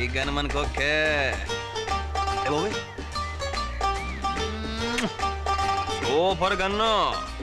Gun మనకు okay ఏ బాబోయ్. Super gun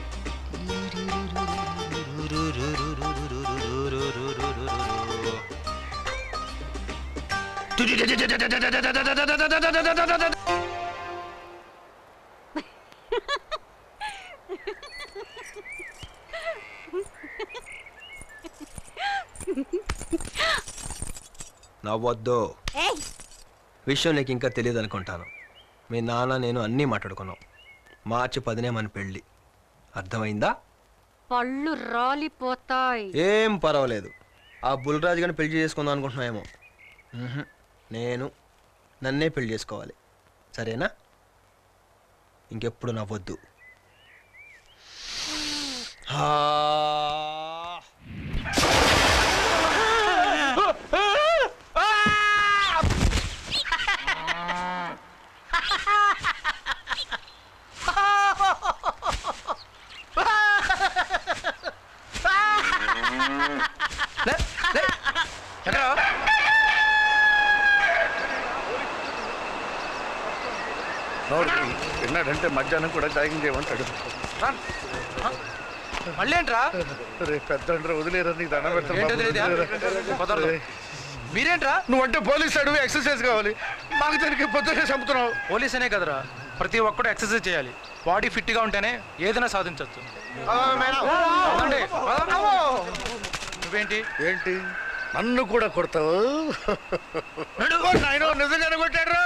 నవ్వొద్దు ఏయ్ విషయం నీకు ఇంకా తెలియదు అనుకుంటాను మీ నాన్న నేను అన్నీ మాట్లాడుకున్నాం మార్చి పదినే మన పెళ్ళి అర్థమైందా పళ్ళు రాలిపోతాయి ఏం పర్వాలేదు ఆ బుల్రాజు గారిని పెళ్లి చేసుకుందాం అనుకుంటున్నామేమో మ్మ్హ్. నేను నన్నే పెళ్లి చేసుకోవాలి సరేనా ఇంకెప్పుడు నవ్వొద్దు హా. లే, లే. ఎక్కడా? విన్నాడంటే మధ్యాహ్నం కూడా జాగింగ్ చేయమంటాడు మళ్ళీ ఏంట్రా రే పెద్ద వదిలేరా నీకు దండం పెడతాను ఏంటో బాబు, తెలీదా? వదిలేరా. కుదరదు. రే, మీరేంట్రా నువ్వంటే పోలీస్ అడుగు ఎక్సర్సైజ్ కావాలి మాకు దానికి పొద్దున్నే చంపుతున్నావు పోలీస్ అనే కదరా ప్రతి ఒక్కడు ఎక్సర్సైజ్ చేయాలి బాడీ ఫిట్ గా ఉంటేనే ఏదైనా సాధించవచ్చు నువ్వేంటి ఏంటి నన్ను కూడా కొడతావు ఓ నాయనో, నిజంగానే కొట్టాడు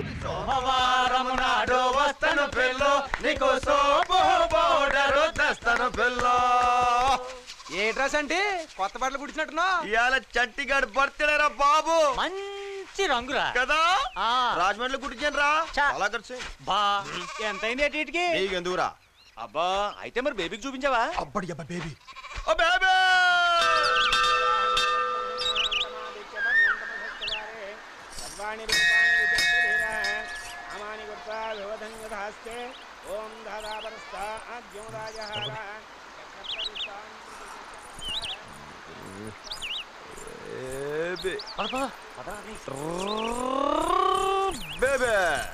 వస్తాను పిల్లో నీకు సోపు పౌడరు తెస్తాను పిల్లో ఏ డ్రెస్ అంటే కొత్త బట్టలు కుడిచినట్టున్నా ఇవాళ చట్టిగాడు బర్త్డే రా బాబు మంచి రంగురా కదా ఆ. రాజమండ్రిలో కుట్టించాను రా చా. చాలా ఖర్చు బా ఎంతైంది అటు ఇటుకి నీకు ఎందుకురా అబ్బా అయితే మరి బేబీకి చూపించావా అబ్బడి అబ్బా బేబీ ఓ బేబీ సర్వాణి రూపాణి విచక్షుధీర నామాని కృత్వా భవధన్యధాస్తే ఓం దాదాపరస్థ ఆద్యం రాజహార బేబీ బేబీ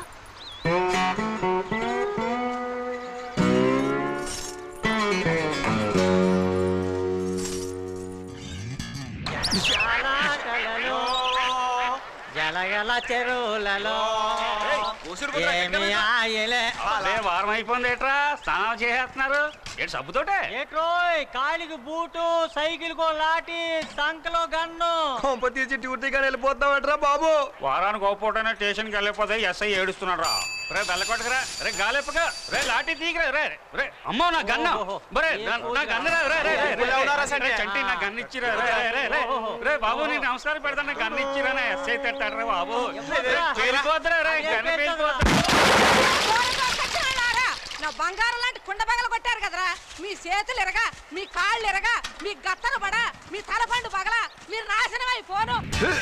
జలగల చెరువులలో ఏమి ఆయలే అదే వారం అయిపోయింది ఏట్రా స్నానం చేసేస్తున్నారు ఏంటి సబ్బుతోటే ఏట్రోయ్ కాలికి బూటు సైకిల్ కో లాటి సంకలో గన్ను కొంప తీసి డ్యూటీగా వెళ్ళిపోతావట్రా బాబు వారానికి ఓపోటైనా స్టేషన్కి వెళ్ళిపోతే ఎస్ఐ ఏడుస్తున్నాడు రా రే బెల్లకొట్టకరా రే గాలిప్పక రే లాఠీ తీగరా రే రే అమ్మో నా గన్న బరే నా నా గన్న రా, రే రే రే, రే రే చంటి నా గన్న ఇచ్చిరా రే రే రే రే రే బాబు నీకు నమస్కారం పెడతాను నా గన్న ఇచ్చిరా నా ఎస్ఐ తిట్టాడు రా బాబు రే, పేలిపోద్దురా రే గన్న పేలిపోద్దు పోరగా సచ్చినాడారా? నా బంగారం లాంటి కుండ పగల కొట్టారు కదరా మీ చేతులు ఎరగా మీ కాళ్ళు ఎరగా మీ గత్తను పడా మీ తలపండు పగల మీరు నాశనం అయిపోను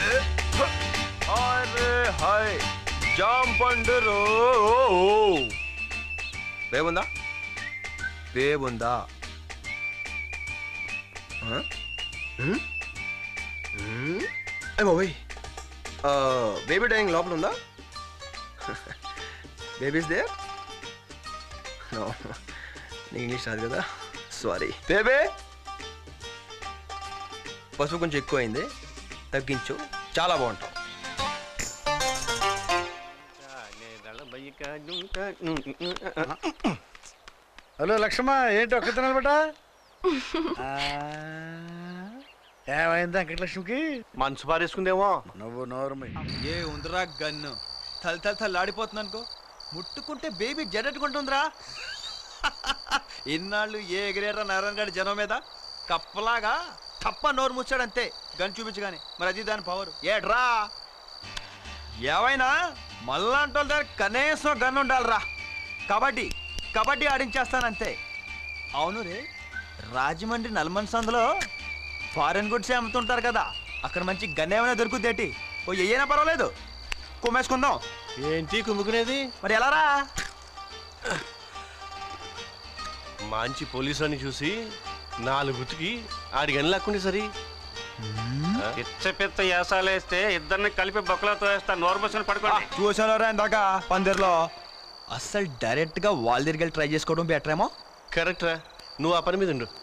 హాయ్ రే హాయ్ జామ్ పండురు బేబుందా బేబుందా ఆ? ఉమ్? ఉమ్? ఏ బాబోయ్ బేబీ డైయింగ్ లోపల ఉందా బేబీస్ దే నో నీకు ఇంగ్లీష్ రాదు కదా సారీ బేబే పసుపు కొంచెం ఎక్కువైంది తగ్గించు చాలా బాగుంటావు హలో లక్ష్మ ఏంటి ఒక్క తినాలబట ఏమైంది వెంకటలక్ష్మికి మనసు పారేసుకుందేమో నువ్వు నోరుమి ఏ ఉందిరా గన్ను తల తల తల ఆడిపోతుంది అనుకో ముట్టుకుంటే బేబీ జడట్టుకుంటుందిరా ఇన్నాళ్ళు ఏ ఎగిరేరా నారాయణ గారి జనం మీద కప్పలాగా తప్ప నోరు ముచ్చాడు అంతే గన్ చూపించగానే మరి అది దాని పవర్ ఏడ్రా ఏవైనా మళ్ళాంటి వాళ్ళ దగ్గర కనీసం గన్ ఉండాలిరా కబడ్డీ కబడ్డీ ఆడించేస్తానంతే అవును రే రాజమండ్రి నల్మన్ సందులో ఫారెన్ గుడ్స్ అమ్ముతుంటారు కదా అక్కడ మంచి గన్ ఏమైనా దొరుకుద్దేటి ఓ ఏమైనా పర్వాలేదు కుమ్మేసుకుందాం ఏంటి కుమ్ముకునేది మరి ఎలా రా మంచి పోలీసుని చూసి నాలుగు గుతికి ఆడి గని లాక్కుండే సరి పిచ్చ పిచ్చ యాసాలు వేస్తే ఇద్దరిని కలిపి బొక్కలతో వేస్తా నోరు మూసుకొని పడుకోండి చూసాను ఇందాక పందిర్లో అస్సలు డైరెక్ట్ గా వాళ్ళ దగ్గరికి వెళ్ళి ట్రై చేసుకోవడం బెటర్ ఏమో కరెక్ట్ రా నువ్వు ఆ పని మీద ఉండు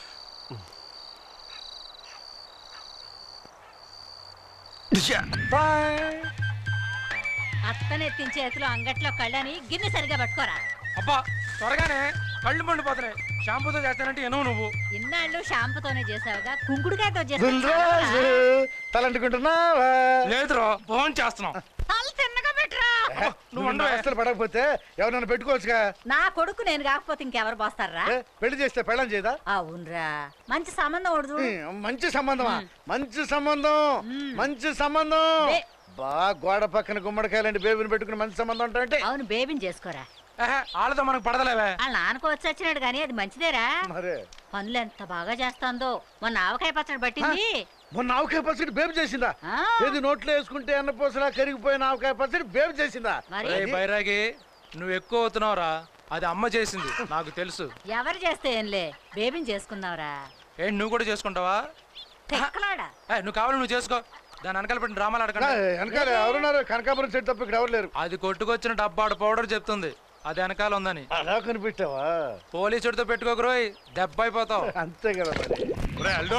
అత్తనెత్తిన చేతిలో అంగట్లో కళ్ళని గిన్నె సరిగా పట్టుకోరా అబ్బా త్వరగానే కళ్ళు మండిపోతున్నాయి షాంపూతో చేస్తానంటే ఎనవు నువ్వు ఇన్నాళ్ళు షాంపుతోనే చేసావుగా కుంకుడుకాయతో గుల్రాజు చేసావు తలంటుకుంటున్నావా లేదురా ఫోన్ చేస్తున్నాం తల తిన్నగా పెట్టరా నువ్వు అసలు పడకపోతే ఎవరన్నా పెట్టుకోవచ్చుగా నా కొడుకు నేను కాకపోతే ఇంకెవరు పోస్తారా ఏ, పెళ్లి చేస్తే పెళ్ళం చేయదా అవునరా మంచి సంబంధం ఒకటి ఉమ్, మంచి సంబంధమా మంచి సంబంధం మంచి సంబంధం బే- బా గోడ పక్కన గుమ్మడికాయలండి బేబీని పెట్టుకుని మంచి సంబంధం అంటే అవును బేబీని చేసుకోరా ఏహే, వాళ్ళతో మనకు పడదలేవే వాళ్ళ నాన్నకు వచ్చి వచ్చినాడు కానీ అది మంచిదేరా మరే పనులు ఎంత బాగా చేస్తాందో మొన్న ఆవకాయ పచ్చడి పట్టింది మొన్న ఆవకాయ పచ్చడి బేబీ చేసిందా ఆ. ఏది నోట్లో వేసుకుంటే అన్న పూసలా కరిగిపోయిన ఆవకాయ పచ్చడి బేబీ చేసిందా మరి రేయ్ బైరాగి నువ్వు ఎక్కువ అవుతున్నావురా అది అమ్మ చేసింది నాకు తెలుసు ఎవరు చేస్తే ఏంలే బేబీని చేసుకుందాంరా ఏంటి నువ్వు కూడా చేసుకుంటావా తెక్కలాడా ఏ, నువ్వు కావాలి నువ్వు చేసుకో దాని వెనకాల పెట్టిన డ్రామాలు నా, ఆడకండి వెనకాల ఎవరున్నారు కనకాపురం సెట్ తప్ప ఇక్కడ ఎవరు లేరు అది కొట్టుకొచ్చిన డబ్బాడు పౌడర్ చెప్తుంది అది వెనకాల ఉందని అలా కనిపెట్టావా పోలీసుడితో పెట్టుకోకరోయ్ దెబ్బ అయిపోతావు అంతే కదా మరి అల్డో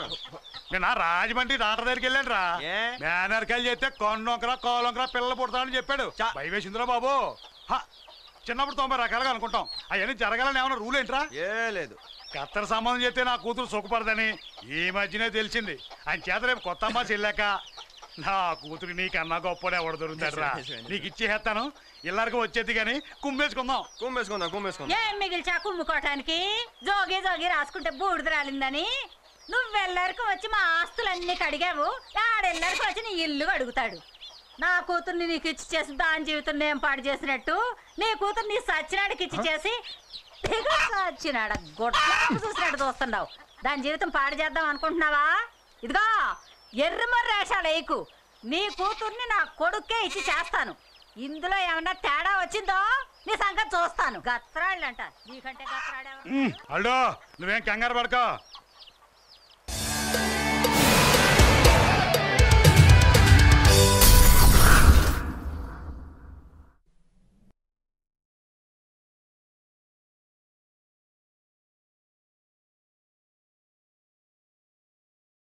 నేను రాజమండ్రి డాక్టర్ దగ్గరికి వెళ్ళాను రా ఏ? మేనర్కాయలు చేస్తే కొన్నొకరా కోలొకరా పిల్లలు పుడతానని చెప్పాడు భయవేసిందిరా బాబు హ, చిన్నప్పుడు తొంభై రకాలుగా అనుకుంటాం అవన్నీ జరగాలని ఏమైనా రూల్ ఏంట్రా ఏ లేదు కత్తెర సంబంధం చేస్తే నా కూతురు సుఖపడదని ఈ మధ్యనే తెలిసింది అని చేత రేపు కొత్త అమ్మ చెల్లాక నా కూతురు నీకన్నా గొప్పడే ఎవడు దొరుకుతాడురా నీకు ఇచ్చేస్తాను ఇల్లరికి వచ్చేది కానీ కుమ్మేసుకుందాం కుమ్మేసుకుందాం కుమ్మేసుకుందాం ఏం మిగిల్చా కుమ్ముకోవటానికి జోగి జోగి రాసుకుంటే బూడిద రాలిందని నువ్వెల్లరికి వచ్చి మా ఆస్తులన్నీ కడిగావు ఆడెల్లరికి వచ్చి నీ ఇల్లు అడుగుతాడు నా కూతుర్ని నీకు ఇచ్చి చేసి దాని జీవితం నేను పాడు చేసినట్టు నీ కూతురు నీ సచ్చినాడికి ఇచ్చి చేసి తెగ సచ్చినాడ గొడ్డ చూసినట్టు చూస్తున్నావు దాని జీవితం పాడు చేద్దాం అనుకుంటున్నావా ఇదిగో ఎర్రమర్ర వేషాలు వేయకు నీ కూతుర్ని నా కొడుక్కే ఇచ్చి చేస్తాను ఇందులో ఏమన్నా తేడా వచ్చిందో నీ సంగతి చూస్తాను గత్రాళ్ళంట నీకంటే గత్రాడేవరు అల్డో నువ్వేం కంగారు పడకో